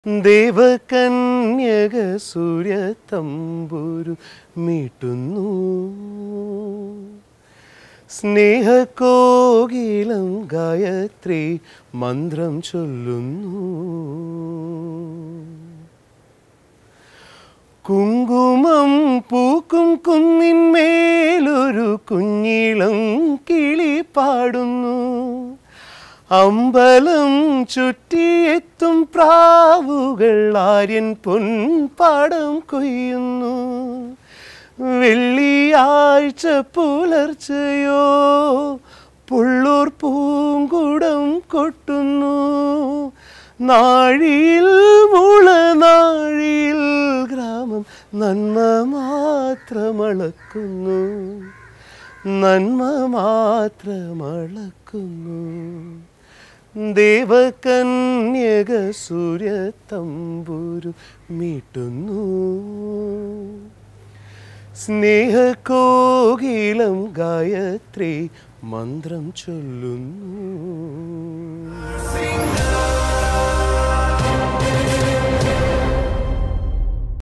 ദേവകന്യക സൂര്യ തമ്പുരു മീട്ടുന്നു സ്നേഹകോകിലം ഗായത്രി മന്ത്രം ചൊല്ലുന്നു കുങ്കുമം പൂക്കും കുന്നിന്മേലൊരു കുഞ്ഞിളം കിളി പാടുന്നു അമ്പലം ചുറ്റിയെത്തും പ്രാവുകൾ ആര്യൻ പൊൻപാടം കൊയ്യുന്നു വെള്ളിയാഴ്ച പുലർച്ചയോ പുള്ളൂർ പൂങ്കുടം കൊട്ടുന്നു നാഴിയിൽ മുളനാഴിയിൽ ഗ്രാമം നന്മ മാത്രമളക്കുന്നു നന്മ മാത്രമളക്കുന്നു ദേവകന്യക സൂര്യ തമ്പുരു മീട്ടുന്നു സ്നേഹകോകിലം ഗായത്രി മന്ത്രം ചൊല്ലുന്നു